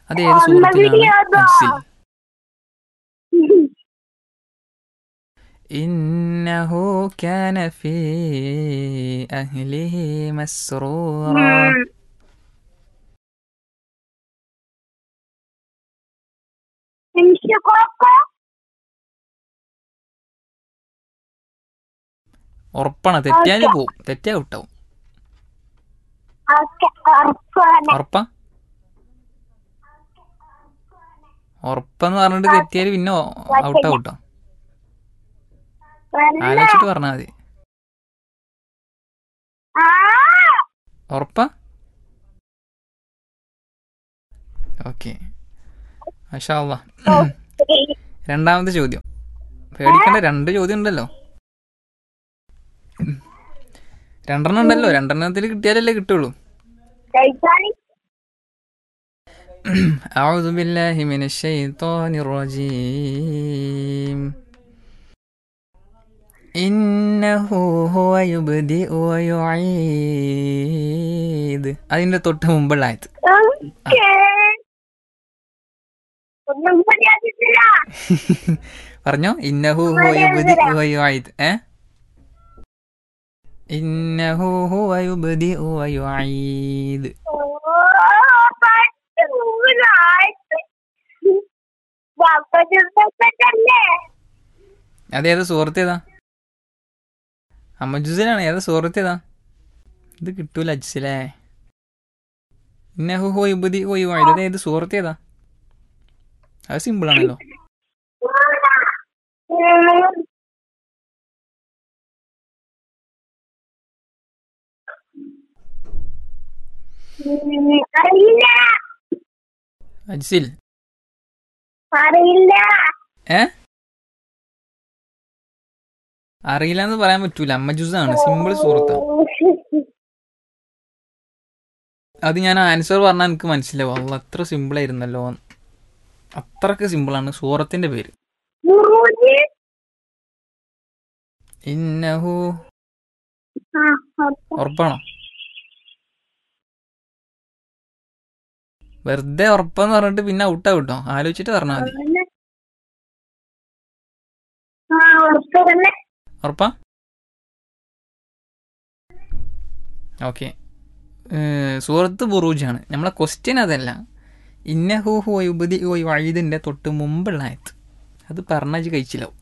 അത് ഏത് സൂറത്തിലാണ് അൻസിൽ إنه كان في أهله مسرورا انشقاق ഉറപ്പാണ് തെറ്റിയാൽ പോവും തെറ്റിയാൽ വിട്ടാവും أرفان ഉറപ്പാ ഉറപ്പെന്ന് പറഞ്ഞിട്ട് തെറ്റിയാൽ പിന്നെ ഔട്ടാ ഔട്ടോ ആലോചിച്ചിട്ട് പറഞ്ഞാൽ മതി ഉറപ്പാ ഓക്കെ മാഷാ രണ്ടാമത്തെ ചോദ്യം പേടിക്കണ്ട രണ്ട് ചോദ്യം ഉണ്ടല്ലോ ഉം. രണ്ടെണ്ണം ഉണ്ടല്ലോ രണ്ടെണ്ണത്തിൽ കിട്ടിയാലല്ലേ കിട്ടുള്ളൂ أعوذ بالله من الشيطان الرجيم إنه هو يبدئ ويعيد അതിന്റെ തൊട്ട് മുമ്പുള്ള ആയത് ഒന്നും പറയാതില്ല പറഞ്ഞോ ഇന്നഹു ഹുവ യുബ്ദി വ യുഈദ് ഏ ഇന്നഹു ഹുവ യുബ്ദി വ യുഈദ് തന്നെ അതേതാ സുഹൃത്ത് ഏതാ അമ്മജുസിലാണ് ഏതാ സുഹൃത്ത് ഏതാ ഇത് കിട്ടൂല അജ്സിലേ ഇന്നഹു ഹുവ യുബ്ദി വ യുഈദ് അത് ഏത് സുഹൃത്ത് ഏതാ അത് സിമ്പിൾ ആണല്ലോ അറിയില്ല അജ്സിൽ അറിയില്ല ഏ അറിയില്ല എന്ന് പറയാൻ പറ്റൂല അമ്മജുസാണ് സിമ്പിൾ സുഹൃത്താണ് അത് ഞാൻ ആൻസർ പറഞ്ഞാൽ എനിക്ക് മനസ്സിലാവും അല്ല അത്ര സിമ്പിൾ ആയിരുന്നല്ലോ എന്ന്. അത്രക്ക് സിമ്പിളാണ് സൂറത്തിന്റെ പേര് ഗുരുജി ഇന്നഹു ആ ഉറപ്പാണോ വെറുതെ ഉറപ്പെന്ന് പറഞ്ഞിട്ട് പിന്നെ ഔട്ടാ കിട്ടോ ആലോചിച്ചിട്ട് പറഞ്ഞാൽ മതി ആ ഉറപ്പ് തന്നെ ഉറപ്പാ ഓക്കെ സൂറത്ത് ബുറൂജാണ് നമ്മളെ ക്വസ്റ്റ്യൻ അതല്ല ഇന്നഹു ഹു യുബദി വൈദിൻ്റെ തൊട്ട് മുമ്പുള്ള ആയത് അത് പറഞ്ഞാൽ കഴിച്ചില്ലാവും